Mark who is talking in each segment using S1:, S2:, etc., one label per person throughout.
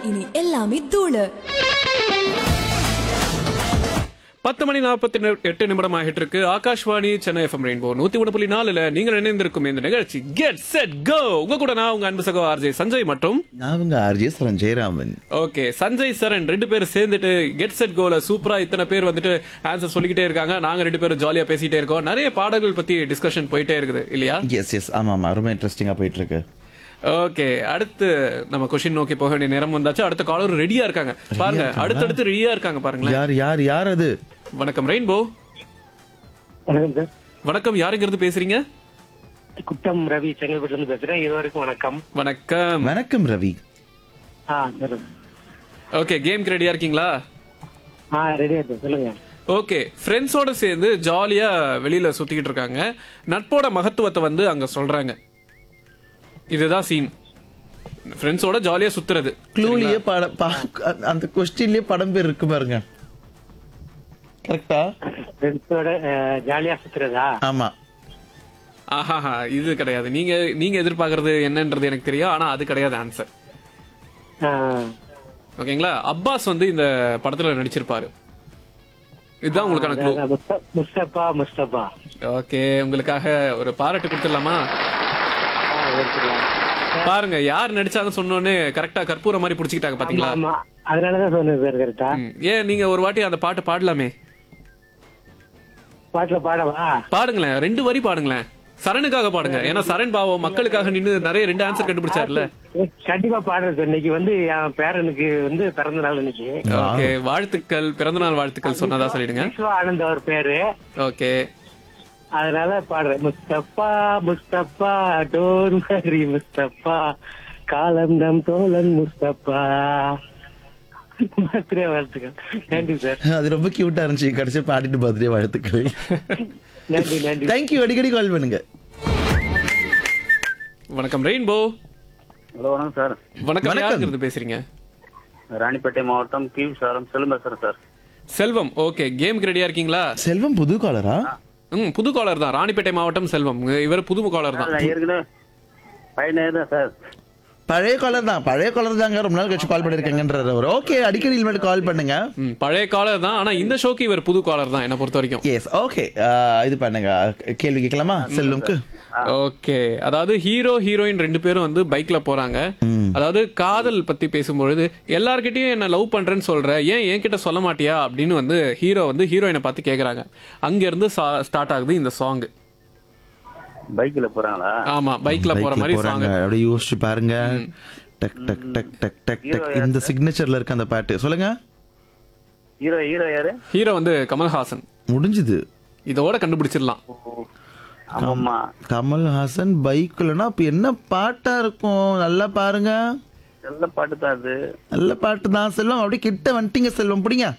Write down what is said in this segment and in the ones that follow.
S1: இனி எல்லாமே தூளு
S2: பத்து மணி நாற்பத்தி எட்டு நிமிடம் ஆகிட்டு இருக்கு ஆகாஷ்வாணி சென்னை எஃப்எம் ரெயின்போ நூத்தி ஒன்று புள்ளி நாலுல நீங்கள் இணைந்திருக்கும் இந்த நிகழ்ச்சி கெட் செட் கோ உங்க கூட நான் உங்க அன்பு சகோ ஆர்ஜே சஞ்சய் மற்றும்
S3: நான் உங்க ஆர்ஜே சரண் ஜெயராமன்
S2: ஓகே சஞ்சய் சரண் ரெண்டு பேரும் சேர்ந்துட்டு கெட் செட் கோல சூப்பரா இத்தனை பேர் வந்துட்டு ஆன்சர் சொல்லிக்கிட்டே இருக்காங்க நாங்க ரெண்டு பேரும் ஜாலியா பேசிட்டே இருக்கோம் நிறைய பாடல்கள் பத்தி டிஸ்கஷன் போயிட்டே இருக்குது இல்லையா
S3: எஸ் எஸ் ஆமா ஆமா ரொம்ப இன்ட்ரெஸ்டிங்கா போயிட்டு இருக்கு
S2: ஓகே அடுத்து நம்ம கொஸ்டின் நோக்கி போக வேண்டிய நேரம் வந்தாச்சு அடுத்த காலர் ரெடியா இருக்காங்க பாருங்க அடுத்தடுத்து ரெடியா இருக்காங்க பாருங்களேன்
S3: யார் யார் யார் அது
S2: வணக்கம் ரெயின்போ
S4: வணக்கம் சார்
S2: வணக்கம் யாருங்கிறது பேசுறீங்க
S4: குட்டம் ரவி செங்கல்பட்டுல இருந்து பேசுறேன் இதுவரைக்கும் வணக்கம்
S2: வணக்கம்
S3: வணக்கம் ரவி
S4: ஆ சார்
S2: ஓகே கேம்க்கு ரெடியா இருக்கீங்களா
S4: ஆ ரெடியா இருக்கு சொல்லுங்க
S2: ஓகே ஃப்ரெண்ட்ஸோட சேர்ந்து ஜாலியா வெளியில சுத்திக்கிட்டு இருக்காங்க நட்போட மகத்துவத்தை வந்து அங்க சொல்றாங்க இதுதான் சீன் ஃப்ரெண்ட்ஸோட ஜாலியா சுத்துறது
S3: க்ளூலயே படம் பா- அந்த கொஸ்டின்லயே படம் பேர் இருக்கு பாருங்க கரெக்டா
S4: ஃப்ரெண்ட்ஸோட ஜாலியா சுத்துறதா
S3: ஆமா
S2: ஆஹாஹா இது கிடையாது நீங்க நீங்க எதிர்பார்க்கறது என்னன்றது எனக்கு தெரியும் ஆனா அது கிடையாது ஆன்சர்
S4: ஆ,
S2: ஓகேங்களா அப்பாஸ் வந்து இந்த படத்துல நடிச்சிருப்பாரு இதுதான் உங்களுக்கான க்ளூ
S4: அதான் முஸ்த- முஸ்தபா முஸ்தபா
S2: ஓகே உங்களுக்காக ஒரு பாராட்டு கொடுத்துடலாமா
S4: ஆ, எடுத்துக்கலாம்.
S2: பாருங்க யார் நடிச்சாங்கன்னு சொன்னோன்னே கரெக்டா கற்பூர மாதிரி புடிச்சுக்கிட்டாங்க பாத்தீங்களா
S4: ஆமா அதனாலதான் சொன்னது சார் கரெக்டா
S2: ம். ஏன் நீங்க ஒரு வாட்டி அந்த பாட்டு பாடலாமே
S4: பாட்டுல பாடவா
S2: பாடுங்களேன் ரெண்டு வரி பாடுங்களேன் சரணுக்காக பாடுங்க ஏன்னா சரண் பாவம் மக்களுக்காக நின்னு நிறைய ரெண்டு ஆன்சர் கண்டுபிடிச்சாருல
S4: ஏ, கண்டிப்பா பாடுறேன் சார் இன்னைக்கு வந்து என் பேரனுக்கு வந்து பிறந்த நாள் இன்னைக்கு
S2: ஓகே வாழ்த்துக்கள் பிறந்தநாள் வாழ்த்துக்கள் சொன்னதா சொல்லிடுங்க
S4: விஸ்வா ஆனந்த் அவர் பேரு
S2: ஓகே
S4: அதனால பாடுறேன் முஸ்தபா முஸ்தபா டோன் மரி முஸ்தபா காலம் நம் தோழன் முஸ்தபா பர்த்டே வாழ்த்துக்கள் நன்றி சார்
S3: அது ரொம்ப கியூட்டா இருந்துச்சு கடைசி பாடிட்டு பர்த்டே வாழ்த்துக்கள்
S4: நன்றி நன்றி
S3: தேங்க்யூ அடிக்கடி கால் பண்ணுங்க
S2: வணக்கம் ரெயின்போ
S5: ஹலோ வணக்கம் சார்
S2: வணக்கம்
S3: வணக்கம்.
S2: யாருங்கிறது பேசுறீங்க
S5: ராணிப்பேட்டை மாவட்டம் கி சாரம் செல்லும் பேசுறேன் சார்
S2: செல்வம் ஓகே கேம்க்கு ரெடியா இருக்கீங்களா
S3: செல்வம் புது காலரா
S2: ம் புது காலர் தான் ராணிப்பேட்டை மாவட்டம் செல்வம் இவர் புது காலர் தான்
S5: நான் ஏற்கனவே பையனே தான் சார்
S3: பழைய காலர் தான் பழைய காலர் தாங்க ரொம்ப நாள் கழிச்சு கால் பண்ணிருக்காங்கன்றாரு அவர் ஓகே அடிக்கடி இனிமேல் கால் பண்ணுங்க
S2: ம், பழைய காலர் தான் ஆனா இந்த ஷோக்கு இவர் புது காலர் தான் என்ன பொறுத்த வரைக்கும்
S3: எஸ் ஓகே இது பண்ணுங்க கேள்வி கேட்கலாமா செல்வம்க்கு
S2: ஓகே அதாவது ஹீரோ ஹீரோயின் ரெண்டு பேரும் வந்து பைக்ல போறாங்க அதாவது காதல் பத்தி பேசும்பொழுது எல்லார்கிட்டயும் என்ன லவ் பண்றேன்னு சொல்ற ஏன் என்கிட்ட சொல்ல மாட்டியா அப்படின்னு வந்து ஹீரோ வந்து ஹீரோயினை பார்த்து கேக்குறாங்க அங்க இருந்து ஸ்டார்ட் ஆகுது இந்த சாங்
S5: பைக்ல போறாங்களா
S2: ஆமா பைக்ல போற
S3: பைக்ல
S2: மாதிரி
S3: போறாங்க
S2: சாங்
S3: அப்படியே யோசிச்சு பாருங்க டக் டக் டக் டக் டக் டக் இந்த சிக்னேச்சர்ல இருக்க அந்த பாட்டு சொல்லுங்க
S5: ஹீரோ ஹீரோ யாரு
S2: ஹீரோ வந்து கமல்ஹாசன்
S3: முடிஞ்சுது
S2: இதோட கண்டுபிடிச்சிடலாம்
S5: ஆமாம்மா
S3: கமல்ஹாசன் பைக்லனா அப்ப என்ன பாட்டா இருக்கும் நல்லா பாருங்க
S5: நல்ல பாட்டு தான் அது
S3: நல்ல பாட்டு தான் செல்வம் அப்படியே கிட்ட வந்துட்டீங்க செல்வம் பிடிங்க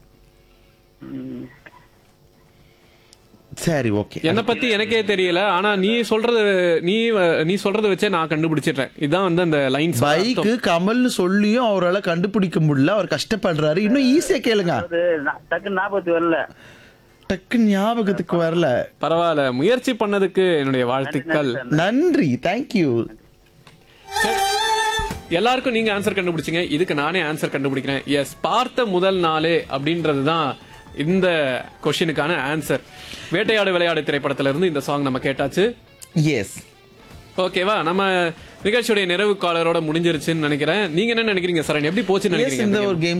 S3: சரி ஓகே
S2: என்னை பத்தி எனக்கே தெரியல ஆனா நீ சொல்றது நீ நீ சொல்றத வச்சே நான் கண்டுபிடிச்சிடுறேன் இதான் வந்து அந்த லைன்ஸ்
S3: பைக்கு கமல்னு சொல்லியும் அவரால கண்டுபிடிக்க முடியல அவர் கஷ்டப்படுறாரு இன்னும் ஈஸியா கேளுங்க
S5: அது நா- டக்குன்னு ஞாபகத்து வரல
S3: டக்கு ஞாபகத்துக்கு வரல
S2: பரவாயில்ல முயற்சி பண்ணதுக்கு என்னுடைய வாழ்த்துக்கள்
S3: நன்றி தேங்க்யூ
S2: எல்லாருக்கும் நீங்க ஆன்சர் கண்டுபிடிச்சீங்க இதுக்கு நானே ஆன்சர் கண்டுபிடிக்கிறேன் எஸ் பார்த்த முதல் நாளே அப்படின்றது தான் இந்த கொஸ்டினுக்கான ஆன்சர் வேட்டையாடு விளையாடு திரைப்படத்துல இருந்து இந்த சாங் நம்ம கேட்டாச்சு
S3: எஸ்
S2: ஓகேவா நம்ம நிகழ்ச்சியுடைய நிறைவு காலரோட முடிஞ்சிருச்சுன்னு நினைக்கிறேன் நீங்க என்ன நினைக்கிறீங்க சரண் எப்படி போச்சுன்னு
S3: எஸ் இந்த
S2: நினைக்கிறீங்க
S3: ஒரு கேம்